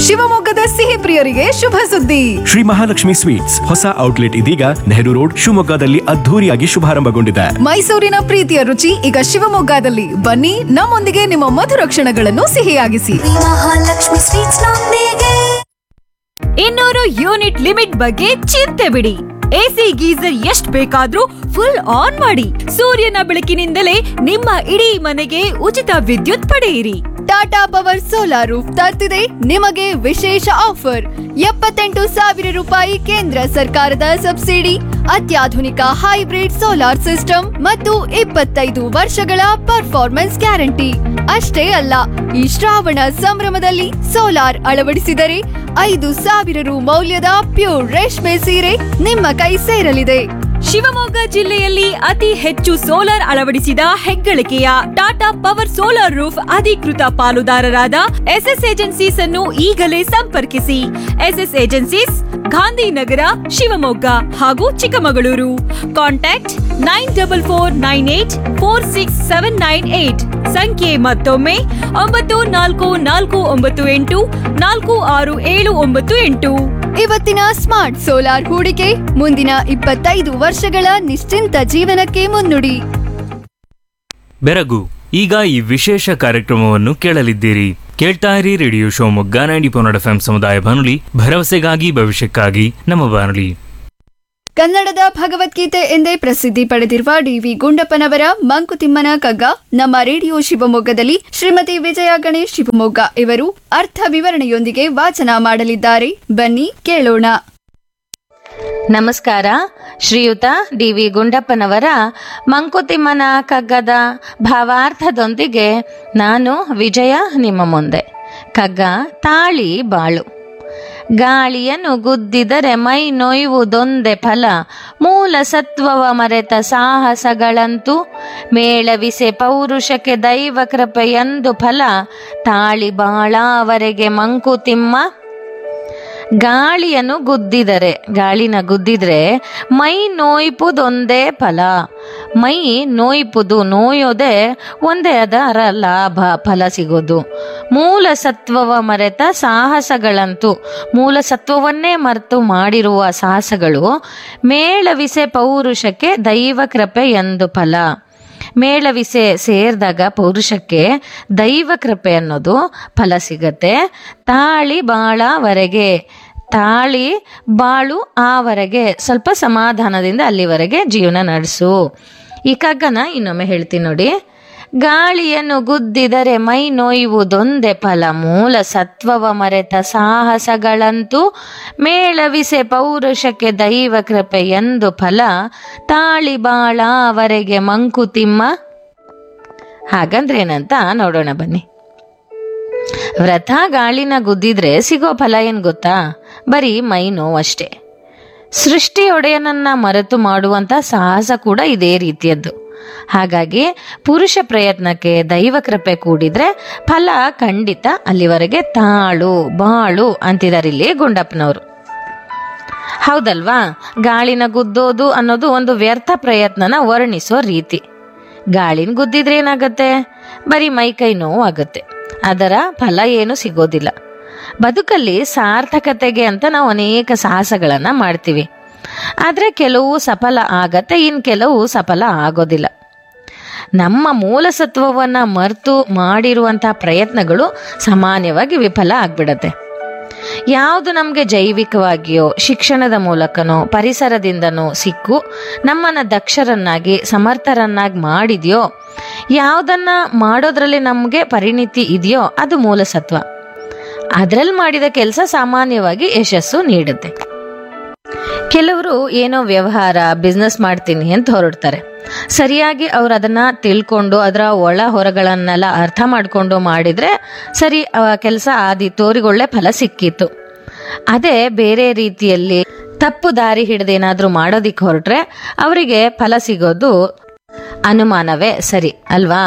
ಶಿವಮೊಗ್ಗದ ಸಿಹಿ ಪ್ರಿಯರಿಗೆ ಶುಭ ಸುದ್ದಿ ಶ್ರೀ ಮಹಾಲಕ್ಷ್ಮಿ ಸ್ವೀಟ್ಸ್ ಹೊಸ ಔಟ್ಲೆಟ್ ಇದೀಗ ನೆಹರು ರೋಡ್ ಶಿವಮೊಗ್ಗದಲ್ಲಿ ಅದ್ಧೂರಿಯಾಗಿ ಶುಭಾರಂಭಗೊಂಡಿದೆ ಮೈಸೂರಿನ ಪ್ರೀತಿಯ ರುಚಿ ಈಗ ಶಿವಮೊಗ್ಗದಲ್ಲಿ ಬನ್ನಿ ನಮ್ಮೊಂದಿಗೆ ನಿಮ್ಮ ಮಧುರ ಕ್ಷಣಗಳನ್ನು ಸಿಹಿಯಾಗಿಸಿ ಮಹಾಲಕ್ಷ್ಮಿ ಸ್ವೀಟ್ಸ್ ನೊಂದಿಗೆ ಇನ್ನೂರು ಯೂನಿಟ್ ಲಿಮಿಟ್ ಬಗ್ಗೆ ಚಿಂತೆ ಬಿಡಿ ಎಸಿ ಗೀಸರ್ ಎಷ್ಟ್ ಬೇಕಾದ್ರೂ ಫುಲ್ ಆನ್ ಮಾಡಿ ಸೂರ್ಯನ ಬೆಳಕಿನಿಂದಲೇ ನಿಮ್ಮ ಇಡೀ ಮನೆಗೆ ಉಚಿತ ವಿದ್ಯುತ್ ಪಡೆಯಿರಿ ಟಾಟಾ ಪವರ್ ಸೋಲಾರ್ ರೂಫ್ ತರ್ತಿದೆ ನಿಮಗೆ ವಿಶೇಷ ಆಫರ್ ಎಪ್ಪತ್ತೆಂಟು ಸಾವಿರ ರೂಪಾಯಿ ಕೇಂದ್ರ ಸರ್ಕಾರದ ಸಬ್ಸಿಡಿ ಅತ್ಯಾಧುನಿಕ ಹೈಬ್ರಿಡ್ ಸೋಲಾರ್ ಸಿಸ್ಟಮ್ ಮತ್ತು ಇಪ್ಪತ್ತೈದು ವರ್ಷಗಳ ಪರ್ಫಾರ್ಮೆನ್ಸ್ ಗ್ಯಾರಂಟಿ ಅಷ್ಟೇ ಅಲ್ಲ ಈ ಶ್ರಾವಣ ಸಂಭ್ರಮದಲ್ಲಿ ಸೋಲಾರ್ ಅಳವಡಿಸಿದರೆ ಐದು ಸಾವಿರ ರು ಮೌಲ್ಯದ ಪ್ಯೂರ್ ರೇಷ್ಮೆ ಸೀರೆ ನಿಮ್ಮ ಕೈ ಸೇರಲಿದೆ ಶಿವಮೊಗ್ಗ ಜಿಲ್ಲೆಯಲ್ಲಿ ಅತಿ ಹೆಚ್ಚು ಸೋಲಾರ್ ಅಳವಡಿಸಿದ ಹೆಗ್ಗಳಿಕೆಯ ಟಾಟಾ ಪವರ್ ಸೋಲಾರ್ ರೂಫ್ ಅಧಿಕೃತ ಪಾಲುದಾರರಾದ ಎಸ್ಎಸ್ ಏಜೆನ್ಸೀಸ್ ಅನ್ನು ಈಗಲೇ ಸಂಪರ್ಕಿಸಿ ಎಸ್ಎಸ್ ಏಜೆನ್ಸೀಸ್ ಗಾಂಧಿನಗರ ಶಿವಮೊಗ್ಗ ಹಾಗೂ Chikkamagaluru contact nine double four nine eight four six seven nine eight ಸಂಖ್ಯೆ ಮತ್ತೊಮ್ಮೆ ಒಂಬತ್ತು ನಾಲ್ಕು ನಾಲ್ಕು ಒಂಬತ್ತು ಎಂಟು ನಾಲ್ಕು ಆರು ಏಳು ಒಂಬತ್ತು ಎಂಟು ಇವತ್ತಿನ ಸ್ಮಾರ್ಟ್ ಸೋಲಾರ್ ಹೂಡಿಕೆ ಮುಂದಿನ ಇಪ್ಪತ್ತೈದು ವರ್ಷಗಳ ನಿಶ್ಚಿಂತ ಜೀವನಕ್ಕೆ ಮುನ್ನುಡಿ ಬೆರಗು ಈಗ ಈ ವಿಶೇಷ ಕಾರ್ಯಕ್ರಮವನ್ನು ಕೇಳಲಿದ್ದೀರಿ ಕೇಳ್ತಾ ಇರಿ ರೇಡಿಯೋ ಶಿವಮೊಗ್ಗ ನೈಂಟಿ ಪೊನ್ನಡ ಎಫ್ ಸಮುದಾಯ ಬಾನುಲಿ ಭರವಸೆಗಾಗಿ ಭವಿಷ್ಯಕ್ಕಾಗಿ ನಮ್ಮ ಬಾನುಲಿ ಕನ್ನಡದ ಭಗವದ್ಗೀತೆ ಎಂದೇ ಪ್ರಸಿದ್ಧಿ ಪಡೆದಿರುವ ಡಿವಿ ಗುಂಡಪ್ಪನವರ ಮಂಕುತಿಮ್ಮನ ಕಗ್ಗ ನಮ್ಮ ರೇಡಿಯೋ ಶಿವಮೊಗ್ಗದಲ್ಲಿ ಶ್ರೀಮತಿ ವಿಜಯ ಗಣೇಶ್ ಶಿವಮೊಗ್ಗ ಇವರು ಅರ್ಥ ವಿವರಣೆಯೊಂದಿಗೆ ವಾಚನ ಮಾಡಲಿದ್ದಾರೆ ಬನ್ನಿ ಕೇಳೋಣ ನಮಸ್ಕಾರ ಶ್ರೀಯುತ ಡಿ ವಿ ಗುಂಡಪ್ಪನವರ ಮಂಕುತಿಮ್ಮನ ಕಗ್ಗದ ಭಾವಾರ್ಥದೊಂದಿಗೆ ನಾನು ವಿಜಯ ನಿಮ್ಮ ಮುಂದೆ ಕಗ್ಗ ತಾಳಿ ಬಾಳು ಗಾಳಿಯನ್ನು ಗುದ್ದಿದರೆ ಮೈ ನೋಯುವುದೊಂದೇ ಫಲ ಮೂಲ ಸತ್ವವ ಮರೆತ ಸಾಹಸಗಳಂತೂ ಮೇಳವಿಸೆ ಪೌರುಷಕ್ಕೆ ದೈವ ಕೃಪೆಯಂದು ಫಲ ತಾಳಿ ಬಾಳವರೆಗೆ ಮಂಕುತಿಮ್ಮ ಗಾಳಿಯನ್ನು ಗುದ್ದಿದರೆ ಗಾಳಿನ ಗುದ್ದಿದ್ರೆ ಮೈ ನೋಯ್ಪುದೊಂದೇ ಫಲ ಮೈ ನೋಯ್ಪುದು ನೋಯೋದೇ ಒಂದೇ ಅದರ ಲಾಭ ಫಲ ಸಿಗೋದು ಮೂಲ ಸತ್ವವ ಮರೆತ ಸಾಹಸಗಳಂತೂ ಮೂಲ ಸತ್ವವನ್ನೇ ಮರೆತು ಮಾಡಿರುವ ಸಾಹಸಗಳು ಮೇಳವಿಸೆ ಪೌರುಷಕ್ಕೆ ದೈವ ಕೃಪೆ ಎಂದು ಫಲ ಮೇಳವಿಸೆ ಸೇರಿದಾಗ ಪೌರುಷಕ್ಕೆ ದೈವ ಕೃಪೆ ಅನ್ನೋದು ಫಲ ಸಿಗತ್ತೆ ತಾಳಿ ಬಾಳವರೆಗೆ ತಾಳಿ ಬಾಳು ಆವರೆಗೆ ಸ್ವಲ್ಪ ಸಮಾಧಾನದಿಂದ ಅಲ್ಲಿವರೆಗೆ ಜೀವನ ನಡೆಸು ಈ ಕಗ್ಗನ ಇನ್ನೊಮ್ಮೆ ಹೇಳ್ತೀನಿ ನೋಡಿ ಗಾಳಿಯನ್ನು ಗುದ್ದಿದರೆ ಮೈ ನೋಯುವುದೊಂದೇ ಫಲ ಮೂಲ ಸತ್ವವ ಮರೆತ ಸಾಹಸಗಳಂತೂ ಮೇಳವಿಸೆ ಪೌರುಷಕ್ಕೆ ದೈವ ಕೃಪೆ ಎಂದು ಫಲ ತಾಳಿ ಬಾಳವರೆಗೆ ಮಂಕುತಿಮ್ಮ ಹಾಗಂದ್ರೇನಂತ ನೋಡೋಣ ಬನ್ನಿ ವ್ರತ ಗಾಳಿನ ಗುದ್ದಿದ್ರೆ ಸಿಗೋ ಫಲ ಏನ್ ಗೊತ್ತಾ ಬರೀ ಮೈ ನೋವಷ್ಟೇ ಸೃಷ್ಟಿಯೊಡೆಯನನ್ನ ಮರೆತು ಮಾಡುವಂತ ಸಾಹಸ ಕೂಡ ಇದೇ ರೀತಿಯದ್ದು ಹಾಗಾಗಿ ಪುರುಷ ಪ್ರಯತ್ನಕ್ಕೆ ದೈವ ಕೃಪೆ ಕೂಡಿದ್ರೆ ಫಲ ಖಂಡಿತ ಅಲ್ಲಿವರೆಗೆ ತಾಳು ಬಾಳು ಅಂತಿದಾರೆ ಇಲ್ಲಿ ಗುಂಡಪ್ಪನವರು ಹೌದಲ್ವಾ ಗಾಳಿನ ಗುದ್ದೋದು ಅನ್ನೋದು ಒಂದು ವ್ಯರ್ಥ ಪ್ರಯತ್ನನ ವರ್ಣಿಸೋ ರೀತಿ ಗಾಳಿನ ಗುದ್ದಿದ್ರೆ ಏನಾಗತ್ತೆ ಬರೀ ಮೈಕೈ ನೋವು ಆಗತ್ತೆ ಅದರ ಫಲ ಏನು ಸಿಗೋದಿಲ್ಲ ಬದುಕಲ್ಲಿ ಸಾರ್ಥಕತೆಗೆ ಅಂತ ನಾವು ಅನೇಕ ಸಾಹಸಗಳನ್ನ ಮಾಡ್ತೀವಿ ಆದ್ರೆ ಕೆಲವು ಸಫಲ ಆಗತ್ತೆ ಇನ್ ಕೆಲವು ಸಫಲ ಆಗೋದಿಲ್ಲ ನಮ್ಮ ಮೂಲ ಸತ್ವವನ್ನ ಮರೆತು ಮಾಡಿರುವಂತಹ ಪ್ರಯತ್ನಗಳು ಸಾಮಾನ್ಯವಾಗಿ ವಿಫಲ ಆಗ್ಬಿಡತ್ತೆ ಯಾವುದು ನಮಗೆ ಜೈವಿಕವಾಗಿಯೋ ಶಿಕ್ಷಣದ ಮೂಲಕನೋ ಪರಿಸರದಿಂದನೋ ಸಿಕ್ಕು ನಮ್ಮನ್ನ ದಕ್ಷರನ್ನಾಗಿ ಸಮರ್ಥರನ್ನಾಗಿ ಮಾಡಿದೆಯೋ ಯಾವುದನ್ನ ಮಾಡೋದ್ರಲ್ಲಿ ನಮಗೆ ಪರಿಣಿತಿ ಇದೆಯೋ ಅದು ಮೂಲಸತ್ವ ಅದರಲ್ಲಿ ಮಾಡಿದ ಕೆಲಸ ಸಾಮಾನ್ಯವಾಗಿ ಯಶಸ್ಸು ನೀಡುತ್ತೆ ಕೆಲವರು ಏನೋ ವ್ಯವಹಾರ ಬಿಸ್ನೆಸ್ ಮಾಡ್ತೀನಿ ಅಂತ ಹೊರಡ್ತಾರೆ ಸರಿಯಾಗಿ ಅವ್ರು ಅದನ್ನ ತಿಳ್ಕೊಂಡು ಅದರ ಒಳ ಹೊರಗಳನ್ನೆಲ್ಲ ಅರ್ಥ ಮಾಡ್ಕೊಂಡು ಮಾಡಿದ್ರೆ ಸರಿ ಕೆಲಸ ಆದೀತು ಅವ್ರಿಗೆ ಒಳ್ಳೆ ಫಲ ಸಿಕ್ಕಿತ್ತು ಅದೇ ಬೇರೆ ರೀತಿಯಲ್ಲಿ ತಪ್ಪು ದಾರಿ ಹಿಡಿದೇನಾದ್ರೂ ಮಾಡೋದಿಕ್ಕೆ ಹೊರಟ್ರೆ ಅವರಿಗೆ ಫಲ ಸಿಗೋದು ಅನುಮಾನವೇ ಸರಿ ಅಲ್ವಾ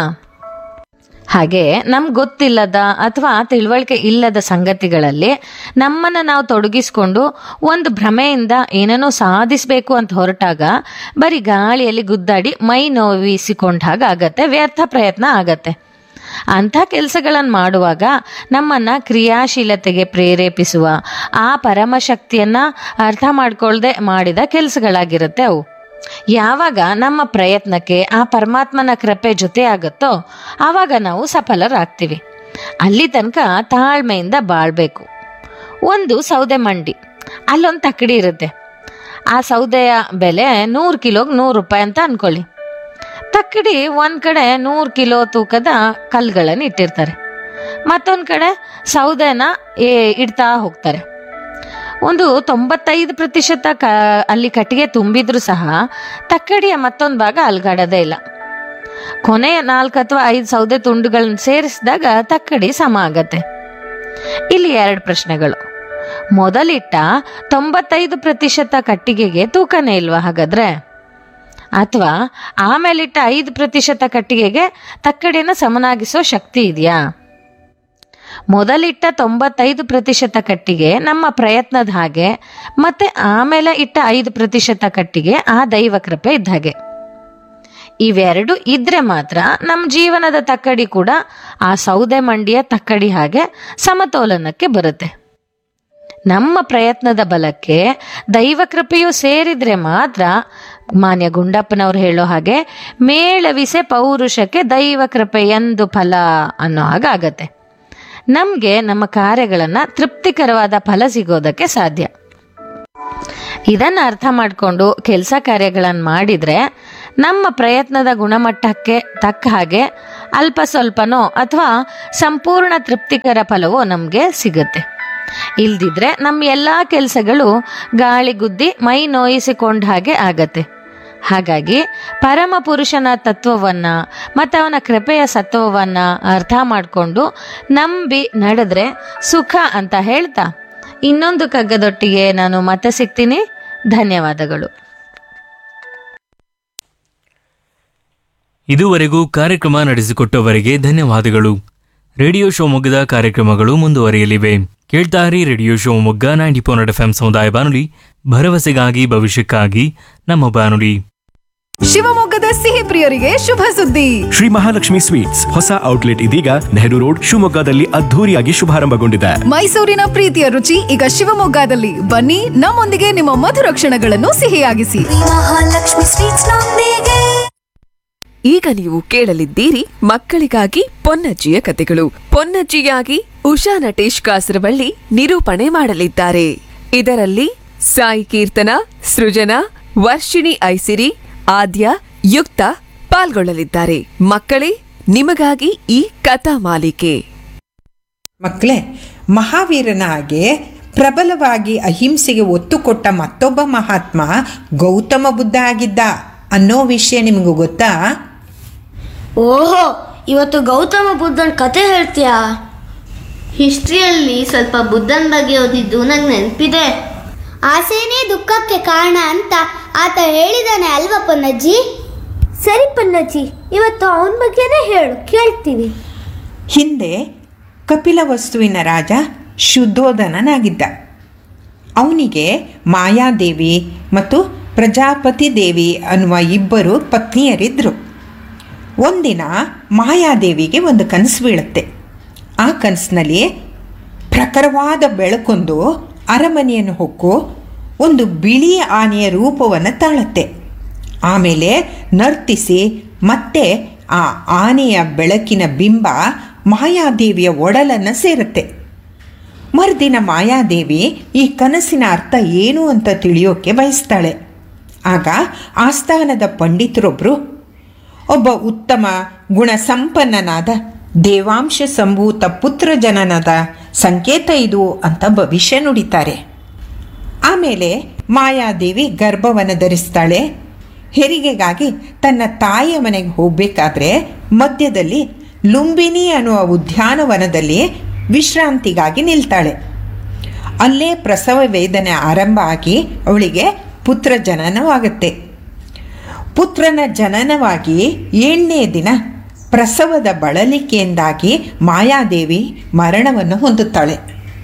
ಹಾಗೆ ನಮ್ಗೆ ಗೊತ್ತಿಲ್ಲದ ಅಥವಾ ತಿಳುವಳಿಕೆ ಇಲ್ಲದ ಸಂಗತಿಗಳಲ್ಲಿ ನಮ್ಮನ್ನ ನಾವು ತೊಡಗಿಸ್ಕೊಂಡು ಒಂದು ಭ್ರಮೆಯಿಂದ ಏನನ್ನೋ ಸಾಧಿಸಬೇಕು ಅಂತ ಹೊರಟಾಗ ಬರೀ ಗಾಳಿಯಲ್ಲಿ ಗುದ್ದಾಡಿ ಮೈ ನೋವಿಸಿಕೊಂಡ ಹಾಗೆ ಆಗತ್ತೆ ವ್ಯರ್ಥ ಪ್ರಯತ್ನ ಆಗತ್ತೆ ಅಂಥ ಕೆಲಸಗಳನ್ನು ಮಾಡುವಾಗ ನಮ್ಮನ್ನ ಕ್ರಿಯಾಶೀಲತೆಗೆ ಪ್ರೇರೇಪಿಸುವ ಆ ಪರಮಶಕ್ತಿಯನ್ನ ಅರ್ಥ ಮಾಡ್ಕೊಳ್ದೆ ಮಾಡಿದ ಕೆಲಸಗಳಾಗಿರುತ್ತೆ ಅವು ಯಾವಾಗ ನಮ್ಮ ಪ್ರಯತ್ನಕ್ಕೆ ಆ ಪರಮಾತ್ಮನ ಕೃಪೆ ಜೊತೆ ಆಗುತ್ತೋ ಆವಾಗ ನಾವು ಸಫಲರಾಗ್ತೀವಿ ಅಲ್ಲಿ ತನಕ ತಾಳ್ಮೆಯಿಂದ ಬಾಳ್ಬೇಕು ಒಂದು ಸೌದೆ ಮಂಡಿ ಅಲ್ಲೊಂದು ತಕ್ಕಡಿ ಇರುತ್ತೆ ಆ ಸೌದೆಯ ಬೆಲೆ ನೂರು ಕಿಲೋಗೆ ನೂರು ರೂಪಾಯಿ ಅಂತ ಅನ್ಕೊಳ್ಳಿ ತಕ್ಕಡಿ ಒಂದ್ ಕಡೆ ನೂರು ಕಿಲೋ ತೂಕದ ಕಲ್ಗಳನ್ನು ಇಟ್ಟಿರ್ತಾರೆ ಮತ್ತೊಂದ್ ಕಡೆ ಸೌದೆನ ಏ- ಇಡ್ತಾ ಹೋಗ್ತಾರೆ ಒಂದು ತೊಂಬತ್ತೈದು ಪ್ರತಿಶತ ಕ ಅಲ್ಲಿ ಕಟ್ಟಿಗೆ ತುಂಬಿದ್ರು ಸಹ ತಕ್ಕಡಿಯ ಮತ್ತೊಂದು ಭಾಗ ಅಲ್ಗಾಡೋದೇ ಇಲ್ಲ ಕೊನೆಯ ನಾಲ್ಕು ಅಥವಾ ಐದು ಸೌದೆ ತುಂಡುಗಳನ್ನ ಸೇರಿಸಿದಾಗ ತಕ್ಕಡಿ ಸಮ ಆಗತ್ತೆ ಇಲ್ಲಿ ಎರಡು ಪ್ರಶ್ನೆಗಳು ಮೊದಲಿಟ್ಟ ತೊಂಬತ್ತೈದು ಪ್ರತಿಶತ ಕಟ್ಟಿಗೆಗೆ ತೂಕನೇ ಇಲ್ವಾ ಹಾಗಾದ್ರೆ ಅಥವಾ ಆಮೇಲಿಟ್ಟ ಐದು ಪ್ರತಿಶತ ಕಟ್ಟಿಗೆಗೆ ತಕ್ಕಡಿನ ಸಮನಾಗಿಸೋ ಶಕ್ತಿ ಇದೆಯಾ ಮೊದಲಿಟ್ಟ ತೊಂಬತ್ತೈದು ಪ್ರತಿಶತ ಕಟ್ಟಿಗೆ ನಮ್ಮ ಪ್ರಯತ್ನದ ಹಾಗೆ ಮತ್ತೆ ಆಮೇಲೆ ಇಟ್ಟ ಐದು ಪ್ರತಿಶತ ಕಟ್ಟಿಗೆ ಆ ದೈವ ಕೃಪೆ ಇದ್ದ ಹಾಗೆ ಇವೆರಡು ಇದ್ರೆ ಮಾತ್ರ ನಮ್ಮ ಜೀವನದ ತಕ್ಕಡಿ ಕೂಡ ಆ ಸೌದೆ ಮಂಡಿಯ ತಕ್ಕಡಿ ಹಾಗೆ ಸಮತೋಲನಕ್ಕೆ ಬರುತ್ತೆ ನಮ್ಮ ಪ್ರಯತ್ನದ ಬಲಕ್ಕೆ ದೈವ ಕೃಪೆಯು ಸೇರಿದ್ರೆ ಮಾತ್ರ ಮಾನ್ಯ ಗುಂಡಪ್ಪನವ್ರು ಹೇಳೋ ಹಾಗೆ ಮೇಳವಿಸೆ ಪೌರುಷಕ್ಕೆ ದೈವ ಕೃಪೆ ಎಂದು ಫಲ ಅನ್ನೋ ಹಾಗಾಗತ್ತೆ ನಮಗೆ ನಮ್ಮ ಕಾರ್ಯಗಳನ್ನ ತೃಪ್ತಿಕರವಾದ ಫಲ ಸಿಗೋದಕ್ಕೆ ಸಾಧ್ಯ ಇದನ್ನ ಅರ್ಥ ಮಾಡಿಕೊಂಡು ಕೆಲಸ ಕಾರ್ಯಗಳನ್ನು ಮಾಡಿದ್ರೆ ನಮ್ಮ ಪ್ರಯತ್ನದ ಗುಣಮಟ್ಟಕ್ಕೆ ತಕ್ಕ ಹಾಗೆ ಅಲ್ಪ ಸ್ವಲ್ಪನೋ ಅಥವಾ ಸಂಪೂರ್ಣ ತೃಪ್ತಿಕರ ಫಲವೋ ನಮಗೆ ಸಿಗುತ್ತೆ ಇಲ್ದಿದ್ರೆ ನಮ್ಮ ಎಲ್ಲ ಕೆಲಸಗಳು ಗಾಳಿಗುದ್ದಿ ಮೈ ನೋಯಿಸಿಕೊಂಡ ಹಾಗೆ ಆಗತ್ತೆ ಹಾಗಾಗಿ ಪರಮ ಪುರುಷನ ತತ್ವವನ್ನ ಮತ್ತು ಅವನ ಕೃಪೆಯ ಸತ್ವವನ್ನ ಅರ್ಥ ಮಾಡಿಕೊಂಡು ನಂಬಿ ನಡೆದ್ರೆ ಸುಖ ಅಂತ ಹೇಳ್ತಾ ಇನ್ನೊಂದು ಕಗ್ಗದೊಟ್ಟಿಗೆ ನಾನು ಮತ್ತೆ ಸಿಗ್ತೀನಿ ಧನ್ಯವಾದಗಳು ಇದುವರೆಗೂ ಕಾರ್ಯಕ್ರಮ ನಡೆಸಿಕೊಟ್ಟವರಿಗೆ ಧನ್ಯವಾದಗಳು ರೇಡಿಯೋ ಶಿವಮೊಗ್ಗದ ಕಾರ್ಯಕ್ರಮಗಳು ಮುಂದುವರಿಯಲಿವೆ ಕೇಳ್ತಾರಿ radio Shivamogga ninety four F M ಸಮುದಾಯ ಬಾನುಲಿ ಭರವಸೆಗಾಗಿ ಭವಿಷ್ಯಕ್ಕಾಗಿ ನಮ್ಮ ಬಾನುಲಿ ಶಿವಮೊಗ್ಗದ ಸಿಹಿ ಪ್ರಿಯರಿಗೆ ಶುಭ ಸುದ್ದಿ ಶ್ರೀ ಮಹಾಲಕ್ಷ್ಮಿ ಸ್ವೀಟ್ಸ್ ಹೊಸ ಔಟ್ಲೆಟ್ ಇದೀಗ ನೆಹರು ರೋಡ್ ಶಿವಮೊಗ್ಗದಲ್ಲಿ ಅದ್ಧೂರಿಯಾಗಿ ಶುಭಾರಂಭಗೊಂಡಿದೆ ಮೈಸೂರಿನ ಪ್ರೀತಿಯ ರುಚಿ ಈಗ ಶಿವಮೊಗ್ಗದಲ್ಲಿ ಬನ್ನಿ ನಮ್ಮೊಂದಿಗೆ ನಿಮ್ಮ ಮಧುರ ಕ್ಷಣಗಳನ್ನು ಸಿಹಿಯಾಗಿಸಿ ಮಹಾಲಕ್ಷ್ಮಿ ಸ್ವೀಟ್ಸ್ ನೊಂದಿಗೆ ಈಗ ನೀವು ಕೇಳಲಿದ್ದೀರಿ ಮಕ್ಕಳಿಗಾಗಿ ಪೊನ್ನಜ್ಜಿಯ ಕತೆಗಳು ಪೊನ್ನಜ್ಜಿಯಾಗಿ ಉಷಾ ನಟೇಶ್ ಕಾಸರವಳ್ಳಿ ನಿರೂಪಣೆ ಮಾಡಲಿದ್ದಾರೆ ಇದರಲ್ಲಿ ಸಾಯಿ ಕೀರ್ತನ ಸೃಜನಾ ವರ್ಷಿಣಿ ಐಸಿರಿ ಆದ್ಯ ಯುಕ್ತ ಪಾಲ್ಗೊಳ್ಳಲಿದ್ದಾರೆ ಮಕ್ಕಳೇ ನಿಮಗಾಗಿ ಈ ಕಥಾ ಮಾಲಿಕೆ ಮಕ್ಕಳೇ ಮಹಾವೀರನ ಹಾಗೆ ಪ್ರಬಲವಾಗಿ ಅಹಿಂಸೆಗೆ ಒತ್ತು ಕೊಟ್ಟ ಮತ್ತೊಬ್ಬ ಮಹಾತ್ಮ ಗೌತಮ ಬುದ್ಧ ಆಗಿದ್ದ ಅನ್ನೋ ವಿಷಯ ನಿಮಗೂ ಗೊತ್ತಾ ಓಹೋ ಇವತ್ತು ಗೌತಮ ಬುದ್ಧನ ಕತೆ ಹೇಳ್ತೀಯಾ ಹಿಸ್ಟ್ರಿಯಲ್ಲಿ ಸ್ವಲ್ಪ ಬುದ್ಧನ ಬಗ್ಗೆ ಓದಿದ್ದು ನಂಗೆ ನೆನಪಿದೆ ಆಸೆನೇ ದುಃಖಕ್ಕೆ ಕಾರಣ ಅಂತ ಆತ ಹೇಳಿದಾನೆ ಅಲ್ವಾ ಪೊನ್ನಜ್ಜಿ ಸರಿ ಪೊನ್ನಜ್ಜಿ ಇವತ್ತು ಅವನ ಬಗ್ಗೆನೇ ಹೇಳು ಕೇಳ್ತೀನಿ ಹಿಂದೆ ಕಪಿಲ ವಸ್ತುವಿನ ರಾಜ ಶುದ್ಧೋಧನನಾಗಿದ್ದ ಅವನಿಗೆ ಮಾಯಾದೇವಿ ಮತ್ತು ಪ್ರಜಾಪತಿ ದೇವಿ ಅನ್ನುವ ಇಬ್ಬರು ಪತ್ನಿಯರಿದ್ದರು ಒಂದಿನ ಮಾಯಾದೇವಿಗೆ ಒಂದು ಕನಸು ಬೀಳುತ್ತೆ ಆ ಕನಸಿನಲ್ಲಿ ಪ್ರಖರವಾದ ಬೆಳಕೊಂದು ಅರಮನೆಯನ್ನು ಹೊಕ್ಕು ಒಂದು ಬಿಳಿ ಆನೆಯ ರೂಪವನ್ನು ತಾಳುತ್ತೆ ಆಮೇಲೆ ನರ್ತಿಸಿ ಮತ್ತೆ ಆ ಆನೆಯ ಬೆಳಕಿನ ಬಿಂಬ ಮಾಯಾದೇವಿಯ ಒಡಲನ್ನು ಸೇರುತ್ತೆ ಮರುದಿನ ಮಾಯಾದೇವಿ ಈ ಕನಸಿನ ಅರ್ಥ ಏನು ಅಂತ ತಿಳಿಯೋಕೆ ಬಯಸ್ತಾಳೆ ಆಗ ಆಸ್ಥಾನದ ಪಂಡಿತರೊಬ್ಬರು ಒಬ್ಬ ಉತ್ತಮ ಗುಣಸಂಪನ್ನನಾದ ದೇವಾಂಶ ಸಂಭೂತ ಪುತ್ರ ಜನನದ ಸಂಕೇತ ಇದು ಅಂತ ಭವಿಷ್ಯ ನುಡಿತಾರೆ ಆಮೇಲೆ ಮಾಯಾದೇವಿ ಗರ್ಭವನ್ನು ಧರಿಸ್ತಾಳೆ ಹೆರಿಗೆಗಾಗಿ ತನ್ನ ತಾಯಿಯ ಮನೆಗೆ ಹೋಗಬೇಕಾದ್ರೆ ಮಧ್ಯದಲ್ಲಿ ಲುಂಬಿನಿ ಅನ್ನುವ ಉದ್ಯಾನವನದಲ್ಲಿ ವಿಶ್ರಾಂತಿಗಾಗಿ ನಿಲ್ತಾಳೆ ಅಲ್ಲೇ ಪ್ರಸವ ವೇದನೆ ಆರಂಭ ಆಗಿ ಅವಳಿಗೆ ಪುತ್ರ ಜನನವಾಗುತ್ತೆ ಪುತ್ರನ ಜನನವಾಗಿ ಏಳನೇ ದಿನ ಪ್ರಸವದ ಬಳಲಿಕೆಯಿಂದಾಗಿ ಮಾಯಾದೇವಿ ಮರಣವನ್ನು ಹೊಂದುತ್ತಾಳೆ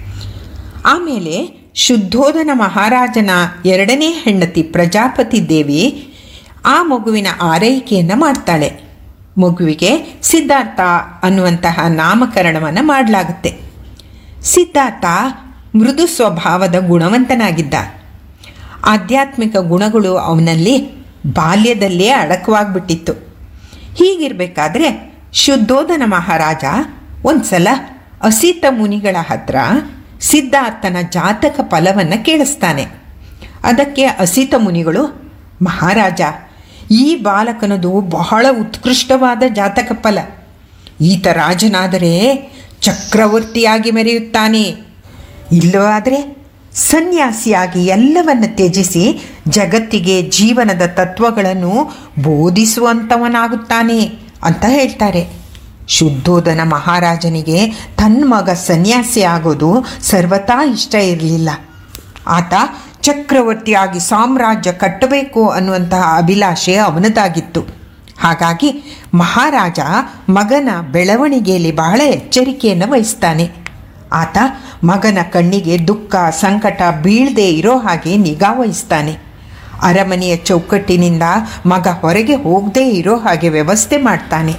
ಆಮೇಲೆ ಶುದ್ಧೋಧನ ಮಹಾರಾಜನ ಎರಡನೇ ಹೆಂಡತಿ ಪ್ರಜಾಪತಿ ದೇವಿ ಆ ಮಗುವಿನ ಆರೈಕೆಯನ್ನು ಮಾಡ್ತಾಳೆ ಮಗುವಿಗೆ ಸಿದ್ಧಾರ್ಥ ಅನ್ನುವಂತಹ ನಾಮಕರಣವನ್ನು ಮಾಡಲಾಗುತ್ತೆ ಸಿದ್ಧಾರ್ಥ ಮೃದು ಸ್ವಭಾವದ ಗುಣವಂತನಾಗಿದ್ದ ಆಧ್ಯಾತ್ಮಿಕ ಗುಣಗಳು ಅವನಲ್ಲಿ ಬಾಲ್ಯದಲ್ಲೇ ಅಡಕವಾಗ್ಬಿಟ್ಟಿತ್ತು ಹೀಗಿರಬೇಕಾದ್ರೆ ಶುದ್ಧೋಧನ ಮಹಾರಾಜ ಒಂದ್ಸಲ ಅಸಿತ ಮುನಿಗಳ ಹತ್ರ ಸಿದ್ಧಾರ್ಥನ ಜಾತಕ ಫಲವನ್ನು ಕೇಳಿಸ್ತಾನೆ ಅದಕ್ಕೆ ಅಸಿತ ಮುನಿಗಳು ಮಹಾರಾಜ ಈ ಬಾಲಕನದು ಬಹಳ ಉತ್ಕೃಷ್ಟವಾದ ಜಾತಕ ಫಲ ಈತ ರಾಜನಾದರೆ ಚಕ್ರವರ್ತಿಯಾಗಿ ಮೆರೆಯುತ್ತಾನೆ ಇಲ್ಲವಾದರೆ ಸನ್ಯಾಸಿಯಾಗಿ ಎಲ್ಲವನ್ನು ತ್ಯಜಿಸಿ ಜಗತ್ತಿಗೆ ಜೀವನದ ತತ್ವಗಳನ್ನು ಬೋಧಿಸುವಂಥವನಾಗುತ್ತಾನೆ ಅಂತ ಹೇಳ್ತಾರೆ ಶುದ್ಧೋಧನ ಮಹಾರಾಜನಿಗೆ ತನ್ನ ಮಗ ಸನ್ಯಾಸಿ ಆಗೋದು ಸರ್ವತಾ ಇಷ್ಟ ಇರಲಿಲ್ಲ ಆತ ಚಕ್ರವರ್ತಿಯಾಗಿ ಸಾಮ್ರಾಜ್ಯ ಕಟ್ಟಬೇಕು ಅನ್ನುವಂತಹ ಅಭಿಲಾಷೆ ಅವನದಾಗಿತ್ತು ಹಾಗಾಗಿ ಮಹಾರಾಜ ಮಗನ ಬೆಳವಣಿಗೆಯಲ್ಲಿ ಬಹಳ ಎಚ್ಚರಿಕೆಯನ್ನು ವಹಿಸ್ತಾನೆ ಆತ ಮಗನ ಕಣ್ಣಿಗೆ ದುಃಖ ಸಂಕಟ ಬೀಳದೆ ಇರೋ ಹಾಗೆ ನಿಗಾ ವಹಿಸ್ತಾನೆ ಅರಮನೆಯ ಚೌಕಟ್ಟಿನಿಂದ ಮಗ ಹೊರಗೆ ಹೋಗದೇ ಇರೋ ಹಾಗೆ ವ್ಯವಸ್ಥೆ ಮಾಡ್ತಾನೆ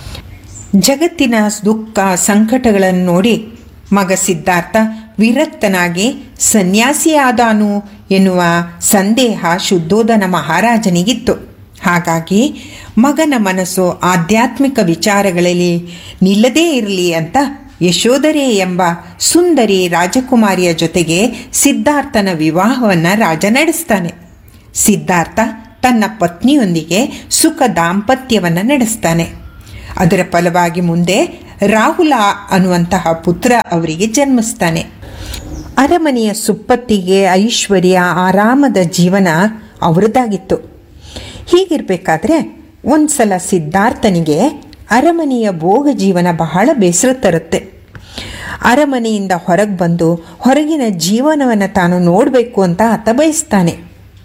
ಜಗತ್ತಿನ ದುಃಖ ಸಂಕಟಗಳನ್ನು ನೋಡಿ ಮಗ ಸಿದ್ಧಾರ್ಥ ವಿರಕ್ತನಾಗಿ ಸನ್ಯಾಸಿಯಾದಾನು ಎನ್ನುವ ಸಂದೇಹ ಶುದ್ಧೋಧನ ಮಹಾರಾಜನಿಗಿತ್ತು ಹಾಗಾಗಿ ಮಗನ ಮನಸ್ಸು ಆಧ್ಯಾತ್ಮಿಕ ವಿಚಾರಗಳಲ್ಲಿ ನಿಲ್ಲದೇ ಇರಲಿ ಅಂತ ಯಶೋಧರೆ ಎಂಬ ಸುಂದರಿ ರಾಜಕುಮಾರಿಯ ಜೊತೆಗೆ ಸಿದ್ಧಾರ್ಥನ ವಿವಾಹವನ್ನು ರಾಜ ನಡೆಸ್ತಾನೆ ಸಿದ್ಧಾರ್ಥ ತನ್ನ ಪತ್ನಿಯೊಂದಿಗೆ ಸುಖ ದಾಂಪತ್ಯವನ್ನು ನಡೆಸ್ತಾನೆ ಅದರ ಫಲವಾಗಿ ಮುಂದೆ ರಾಹುಲ ಅನ್ನುವಂತಹ ಪುತ್ರ ಅವರಿಗೆ ಜನ್ಮಿಸ್ತಾನೆ ಅರಮನೆಯ ಸುಪ್ಪತ್ತಿಗೆ ಐಶ್ವರ್ಯ ಆರಾಮದ ಜೀವನ ಅವರದಾಗಿತ್ತು ಹೀಗಿರಬೇಕಾದ್ರೆ ಒಂದ್ಸಲ ಸಿದ್ಧಾರ್ಥನಿಗೆ ಅರಮನೆಯ ಭೋಗ ಜೀವನ ಬಹಳ ಬೇಸರ ತರುತ್ತೆ ಅರಮನೆಯಿಂದ ಹೊರಗೆ ಬಂದು ಹೊರಗಿನ ಜೀವನವನ್ನು ತಾನು ನೋಡಬೇಕು ಅಂತ ಆತ ಬಯಸ್ತಾನೆ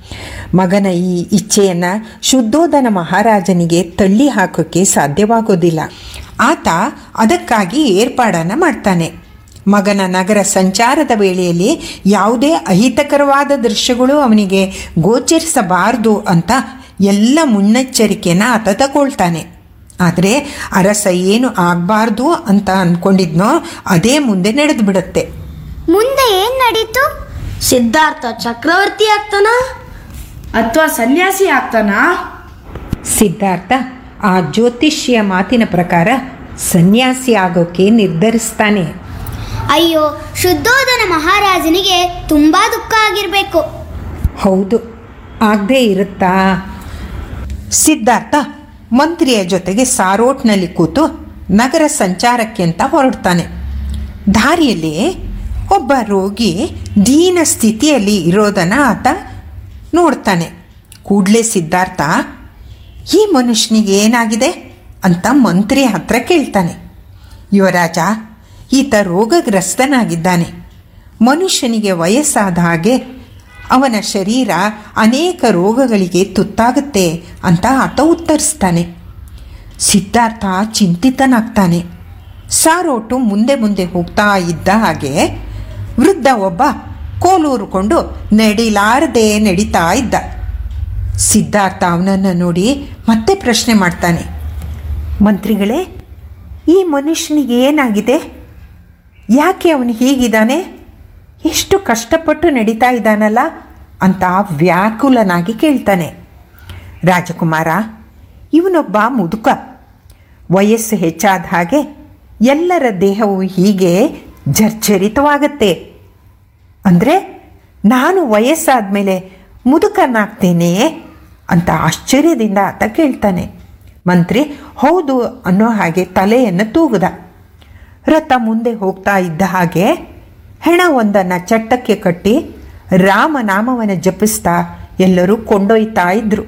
ಮಗನ ಈ ಇಚ್ಛೆಯನ್ನು ಶುದ್ಧೋಧನ ಮಹಾರಾಜನಿಗೆ ತಳ್ಳಿ ಹಾಕೋಕ್ಕೆ ಸಾಧ್ಯವಾಗೋದಿಲ್ಲ ಆತ ಅದಕ್ಕಾಗಿ ಏರ್ಪಾಡನ್ನು ಮಾಡ್ತಾನೆ ಮಗನ ನಗರ ಸಂಚಾರದ ವೇಳೆಯಲ್ಲಿ ಯಾವುದೇ ಅಹಿತಕರವಾದ ದೃಶ್ಯಗಳು ಅವನಿಗೆ ಗೋಚರಿಸಬಾರದು ಅಂತ ಎಲ್ಲ ಮುನ್ನೆಚ್ಚರಿಕೆಯನ್ನು ಆತ ತಗೊಳ್ತಾನೆ ಆದರೆ ಅರಸ ಏನು ಆಗಬಾರ್ದು ಅಂತ ಅಂದ್ಕೊಂಡಿದ್ನೋ ಅದೇ ಮುಂದೆ ನಡೆದು ಬಿಡುತ್ತೆ ಮುಂದೆ ಏನ್ ನಡೀತು ಸಿದ್ಧಾರ್ಥ ಚಕ್ರವರ್ತಿ ಆಗ್ತಾನ ಅಥವಾ ಸನ್ಯಾಸಿ ಆಗ್ತಾನಾ ಸಿದ್ಧಾರ್ಥ ಆ ಜ್ಯೋತಿಷ್ಯ ಮಾತಿನ ಪ್ರಕಾರ ಸನ್ಯಾಸಿ ಆಗೋಕೆ ನಿರ್ಧರಿಸ್ತಾನೆ ಅಯ್ಯೋ ಶುದ್ಧೋಧನ ಮಹಾರಾಜನಿಗೆ ತುಂಬಾ ದುಃಖ ಆಗಿರ್ಬೇಕು ಹೌದು ಆಗದೇ ಇರುತ್ತಾ ಸಿದ್ಧಾರ್ಥ ಮಂತ್ರಿಯ ಜೊತೆಗೆ ಸಾರೋಟ್ನಲ್ಲಿ ಕೂತು ನಗರ ಸಂಚಾರಕ್ಕೆ ಅಂತ ಹೊರಡ್ತಾನೆ ದಾರಿಯಲ್ಲಿ ಒಬ್ಬ ರೋಗಿ ದೀನ ಸ್ಥಿತಿಯಲ್ಲಿ ಇರೋದನ್ನು ಆತ ನೋಡ್ತಾನೆ ಕೂಡಲೇ ಸಿದ್ಧಾರ್ಥ ಈ ಮನುಷ್ಯನಿಗೆ ಏನಾಗಿದೆ ಅಂತ ಮಂತ್ರಿ ಹತ್ರ ಕೇಳ್ತಾನೆ ಯುವರಾಜ ಈತ ರೋಗಗ್ರಸ್ತನಾಗಿದ್ದಾನೆ ಮನುಷ್ಯನಿಗೆ ವಯಸ್ಸಾದ ಹಾಗೆ ಅವನ ಶರೀರ ಅನೇಕ ರೋಗಗಳಿಗೆ ತುತ್ತಾಗುತ್ತೆ ಅಂತ ಆತ ಉತ್ತರಿಸ್ತಾನೆ ಸಿದ್ಧಾರ್ಥ ಚಿಂತಿತನಾಗ್ತಾನೆ ಸಾರೋಟು ಮುಂದೆ ಮುಂದೆ ಹೋಗ್ತಾ ಇದ್ದ ಹಾಗೆ ವೃದ್ಧ ಒಬ್ಬ ಕೋಲೂರುಕೊಂಡು ನಡಿಲಾರದೆ ನಡೀತಾ ಇದ್ದ ಸಿದ್ಧಾರ್ಥ ಅವನನ್ನು ನೋಡಿ ಮತ್ತೆ ಪ್ರಶ್ನೆ ಮಾಡ್ತಾನೆ ಮಂತ್ರಿಗಳೇ ಈ ಮನುಷ್ಯನಿಗೆ ಏನಾಗಿದೆ ಯಾಕೆ ಅವನು ಹೀಗಿದ್ದಾನೆ ಎಷ್ಟು ಕಷ್ಟಪಟ್ಟು ನಡೀತಾ ಇದ್ದಾನಲ್ಲ ಅಂತ ವ್ಯಾಕುಲನಾಗಿ ಕೇಳ್ತಾನೆ ರಾಜಕುಮಾರ ಇವನೊಬ್ಬ ಮುದುಕ ವಯಸ್ಸು ಹೆಚ್ಚಾದ ಹಾಗೆ ಎಲ್ಲರ ದೇಹವು ಹೀಗೆ ಜರ್ಜರಿತವಾಗತ್ತೆ ಅಂದರೆ ನಾನು ವಯಸ್ಸಾದ ಮೇಲೆ ಮುದುಕನಾಗ್ತೇನೆ ಅಂತ ಆಶ್ಚರ್ಯದಿಂದ ಆತ ಕೇಳ್ತಾನೆ ಮಂತ್ರಿ ಹೌದು ಅನ್ನೋ ಹಾಗೆ ತಲೆಯನ್ನು ತೂಗುದ ರಥ ಮುಂದೆ ಹೋಗ್ತಾ ಇದ್ದ ಹಾಗೆ ಹೆಣವೊಂದನ್ನು ಚಟ್ಟಕ್ಕೆ ಕಟ್ಟಿ ರಾಮನಾಮವನ್ನು ಜಪಿಸ್ತಾ ಎಲ್ಲರೂ ಕೊಂಡೊಯ್ತಾ ಇದ್ರು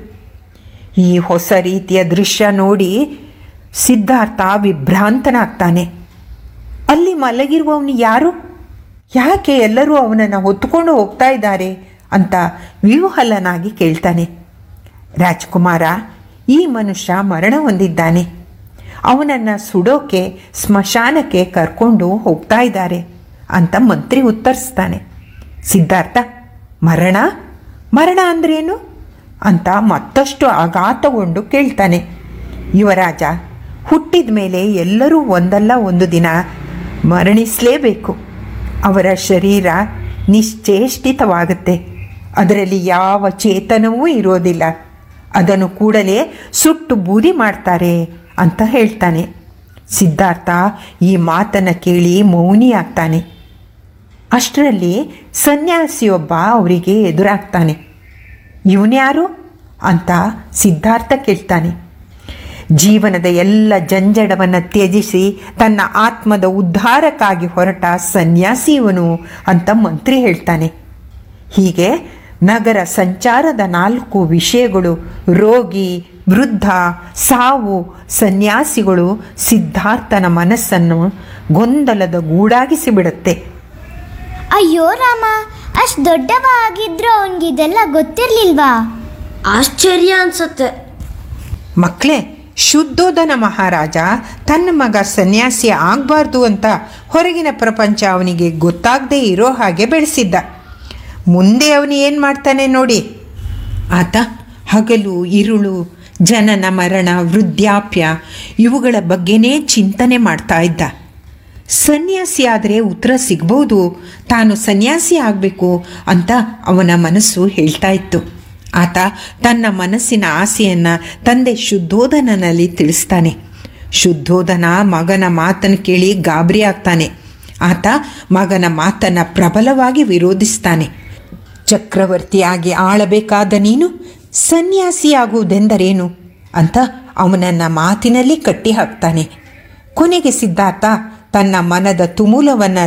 ಈ ಹೊಸ ರೀತಿಯ ದೃಶ್ಯ ನೋಡಿ ಸಿದ್ಧಾರ್ಥ ವಿಭ್ರಾಂತನಾಗ್ತಾನೆ ಅಲ್ಲಿ ಮಲಗಿರುವವನು ಯಾರು ಯಾಕೆ ಎಲ್ಲರೂ ಅವನನ್ನು ಹೊತ್ತುಕೊಂಡು ಹೋಗ್ತಾ ಇದ್ದಾರೆ ಅಂತ ವಿಹ್ವಲನಾಗಿ ಕೇಳ್ತಾನೆ ರಾಜ್ಕುಮಾರ ಈ ಮನುಷ್ಯ ಮರಣ ಹೊಂದಿದ್ದಾನೆ ಅವನನ್ನು ಸುಡೋಕೆ ಸ್ಮಶಾನಕ್ಕೆ ಕರ್ಕೊಂಡು ಹೋಗ್ತಾ ಇದ್ದಾರೆ ಅಂತ ಮಂತ್ರಿ ಉತ್ತರಿಸ್ತಾನೆ ಸಿದ್ಧಾರ್ಥ ಮರಣ ಮರಣ ಅಂದ್ರೇನು ಅಂತ ಮತ್ತಷ್ಟು ಆಘಾತಗೊಂಡು ಕೇಳ್ತಾನೆ ಯುವರಾಜ ಹುಟ್ಟಿದ ಮೇಲೆ ಎಲ್ಲರೂ ಒಂದಲ್ಲ ಒಂದು ದಿನ ಮರಣಿಸಲೇಬೇಕು ಅವರ ಶರೀರ ನಿಶ್ಚೇಷ್ಟಿತವಾಗುತ್ತೆ ಅದರಲ್ಲಿ ಯಾವ ಚೇತನವೂ ಇರೋದಿಲ್ಲ ಅದನ್ನು ಕೂಡಲೇ ಸುಟ್ಟು ಬೂದಿ ಮಾಡ್ತಾರೆ ಅಂತ ಹೇಳ್ತಾನೆ ಸಿದ್ಧಾರ್ಥ ಈ ಮಾತನ್ನು ಕೇಳಿ ಮೌನಿಯಾಗ್ತಾನೆ ಅಷ್ಟರಲ್ಲಿ ಸನ್ಯಾಸಿಯೊಬ್ಬ ಅವರಿಗೆ ಎದುರಾಗ್ತಾನೆ ಇವನ್ಯಾರು ಅಂತ ಸಿದ್ಧಾರ್ಥ ಕೇಳ್ತಾನೆ ಜೀವನದ ಎಲ್ಲ ಜಂಜಡವನ್ನು ತ್ಯಜಿಸಿ ತನ್ನ ಆತ್ಮದ ಉದ್ಧಾರಕ್ಕಾಗಿ ಹೊರಟ ಸನ್ಯಾಸಿ ಇವನು ಅಂತ ಮಂತ್ರಿ ಹೇಳ್ತಾನೆ ಹೀಗೆ ನಗರ ಸಂಚಾರದ ನಾಲ್ಕು ವಿಷಯಗಳು ರೋಗಿ ವೃದ್ಧ ಸಾವು ಸನ್ಯಾಸಿಗಳು ಸಿದ್ಧಾರ್ಥನ ಮನಸ್ಸನ್ನು ಗೊಂದಲದ ಗೂಡಾಗಿಸಿ ಬಿಡುತ್ತೆ ಅಯ್ಯೋ ರಾಮ ಅಷ್ಟು ದೊಡ್ಡವ ಆಗಿದ್ರು ಅವನಿಗಿದೆಲ್ಲ ಗೊತ್ತಿರ್ಲಿಲ್ವಾ ಆಶ್ಚರ್ಯ ಅನ್ಸುತ್ತೆ ಮಕ್ಕಳೇ ಶುದ್ಧೋಧನ ಮಹಾರಾಜ ತನ್ನ ಮಗ ಸನ್ಯಾಸಿ ಆಗಬಾರ್ದು ಅಂತ ಹೊರಗಿನ ಪ್ರಪಂಚ ಅವನಿಗೆ ಗೊತ್ತಾಗದೇ ಇರೋ ಹಾಗೆ ಬೆಳೆಸಿದ್ದ ಮುಂದೆ ಅವನು ಏನು ಮಾಡ್ತಾನೆ ನೋಡಿ ಆತ ಹಗಲು ಇರುಳು ಜನನ ಮರಣ ವೃದ್ಧಾಪ್ಯ ಇವುಗಳ ಬಗ್ಗೆನೇ ಚಿಂತನೆ ಮಾಡ್ತಾ ಇದ್ದ ಸನ್ಯಾಸಿ ಆದರೆ ಉತ್ತರ ಸಿಗ್ಬೋದು ತಾನು ಸನ್ಯಾಸಿ ಆಗಬೇಕು ಅಂತ ಅವನ ಮನಸ್ಸು ಹೇಳ್ತಾ ಇತ್ತು ಆತ ತನ್ನ ಮನಸ್ಸಿನ ಆಸೆಯನ್ನು ತಂದೆ ಶುದ್ಧೋಧನನಲ್ಲಿ ತಿಳಿಸ್ತಾನೆ ಶುದ್ಧೋಧನ ಮಗನ ಮಾತನ್ನು ಕೇಳಿ ಗಾಬರಿ ಆಗ್ತಾನೆ ಆತ ಮಗನ ಮಾತನ್ನು ಪ್ರಬಲವಾಗಿ ವಿರೋಧಿಸ್ತಾನೆ ಚಕ್ರವರ್ತಿಯಾಗಿ ಆಳಬೇಕಾದ ನೀನು ಸನ್ಯಾಸಿಯಾಗುವುದೆಂದರೇನು ಅಂತ ಅವನನ್ನು ಮಾತಿನಲ್ಲಿ ಕಟ್ಟಿ ಹಾಕ್ತಾನೆ ಕೊನೆಗೆ ಸಿದ್ಧಾರ್ಥ ತನ್ನ ಮನದ ತುಮೂಲವನ್ನು